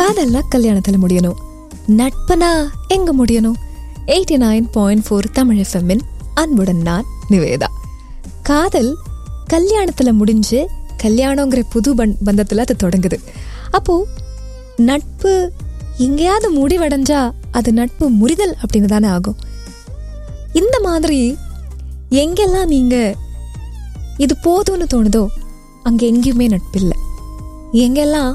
காதல்னா கல்யாணத்துல முடியணும் நட்பனா எங்க முடியணும் eighty nine point four Tamil எஃப்எம்மின் அன்புடன் நான் நிவேதா காதல் கல்யாணத்துல முடிஞ்சு கல்யாணங்கிற புது பண் பந்தத்துல அது தொடங்குது அப்போ நட்பு எங்கேயாவது முடிவடைஞ்சா அது நட்பு முறிதல் அப்படின்னு தானே ஆகும் இந்த மாதிரி எங்கெல்லாம் நீங்க இது போதும்னு தோணுதோ அங்க எங்கேயுமே நட்பு இல்லை எங்கெல்லாம்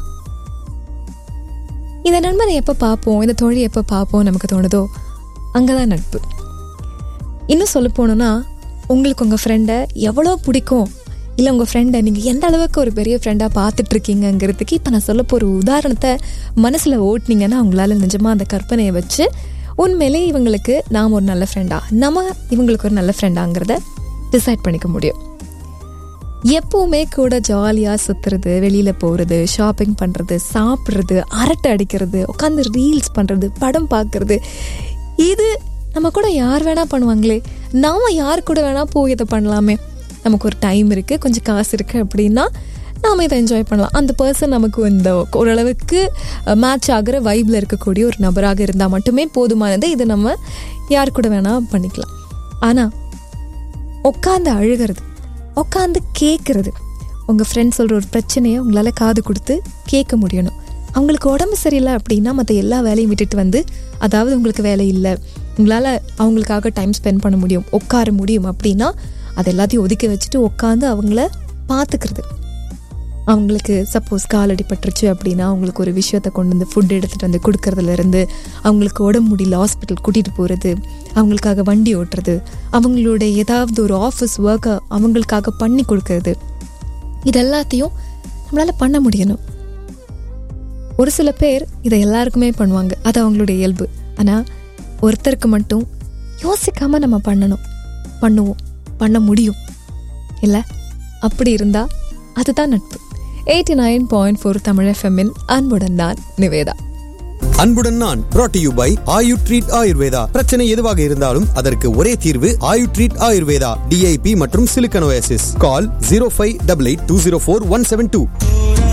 இந்த நண்பனை எப்போ பார்ப்போம் இந்த தோழி எப்போ பார்ப்போம் நமக்கு தோணுதோ அங்கே தான் நட்பு இன்னும் சொல்ல போனோன்னா உங்களுக்கு உங்கள் ஃப்ரெண்டை எவ்வளோ பிடிக்கும் இல்லை உங்கள் ஃப்ரெண்டை நீங்கள் எந்த அளவுக்கு ஒரு பெரிய ஃப்ரெண்டாக பார்த்துட்டு இருக்கீங்கங்கிறதுக்கு இப்போ நான் சொல்ல போகிற உதாரணத்தை மனசில் ஓட்டினீங்கன்னா உங்களால் நிஜமாக அந்த கற்பனையை வச்சு உண்மையிலே இவங்களுக்கு நாம் ஒரு நல்ல ஃப்ரெண்டா நம்ம இவங்களுக்கு ஒரு நல்ல ஃப்ரெண்டாங்கிறத டிசைட் பண்ணிக்க முடியும் எப்பவுமே கூட ஜாலியாக சுற்றுறது வெளியில் போகிறது ஷாப்பிங் பண்ணுறது சாப்பிட்றது அரட்டை அடிக்கிறது உட்காந்து ரீல்ஸ் பண்ணுறது படம் பார்க்குறது இது நம்ம கூட யார் வேணால் பண்ணுவாங்களே நாம யார் கூட வேணால் போய் இதை பண்ணலாமே நமக்கு ஒரு டைம் இருக்குது கொஞ்சம் காசு இருக்குது அப்படின்னா நாம் இதை என்ஜாய் பண்ணலாம் அந்த பர்சன் நமக்கு இந்த ஓரளவுக்கு மேட்ச் ஆகிற வைப்பில் இருக்கக்கூடிய ஒரு நபராக இருந்தால் மட்டுமே போதுமானது இது நம்ம யார் கூட வேணால் பண்ணிக்கலாம் ஆனால் உட்காந்து அழுகிறது உட்காந்து கேட்குறது உங்கள் ஃப்ரெண்ட் சொல்கிற ஒரு பிரச்சனையை உங்களால் காது கொடுத்து கேட்க முடியணும் அவங்களுக்கு உடம்பு சரியில்லை அப்படின்னா மற்ற எல்லா வேலையும் விட்டுட்டு வந்து அதாவது உங்களுக்கு வேலை இல்லை உங்களால் அவங்களுக்காக டைம் ஸ்பெண்ட் பண்ண முடியும் உட்கார முடியும் அப்படின்னா அது எல்லாத்தையும் ஒதுக்கி வச்சுட்டு உட்காந்து அவங்கள பார்த்துக்கிறது அவங்களுக்கு சப்போஸ் கால் அடிபட்டுருச்சு அப்படின்னா அவங்களுக்கு ஒரு விஷயத்தை கொண்டு வந்து ஃபுட் எடுத்துகிட்டு வந்து கொடுக்கறதுலேருந்து அவங்களுக்கு உடம்பு முடியல ஹாஸ்பிட்டல் கூட்டிகிட்டு போகிறது அவங்களுக்காக வண்டி ஓட்டுறது அவங்களோட ஏதாவது ஒரு ஆஃபீஸ் ஒர்க்கை அவங்களுக்காக பண்ணி கொடுக்கறது இது எல்லாத்தையும் நம்மளால் பண்ண முடியணும் ஒரு சில பேர் இதை எல்லாருக்குமே பண்ணுவாங்க அது அவங்களுடைய இயல்பு ஆனால் ஒருத்தருக்கு மட்டும் யோசிக்காமல் நம்ம பண்ணணும் பண்ணுவோம் பண்ண முடியும் இல்லை அப்படி இருந்தால் அதுதான் நட்பு eighty nine point four Tamil எஃப்எம்மின் அன்புடன் நான் நிவேதா அன்புடன் நான் brought to you by Ayu treat Ayurveda பிரச்சனை எதுவாக இருந்தாலும் அதற்கு ஒரே தீர்வு ஆயு ட்ரீட் ஆயுர்வேதா டிஐபி மற்றும் சிலிக்கனோசிஸ் call zero five double eight two zero four one seven two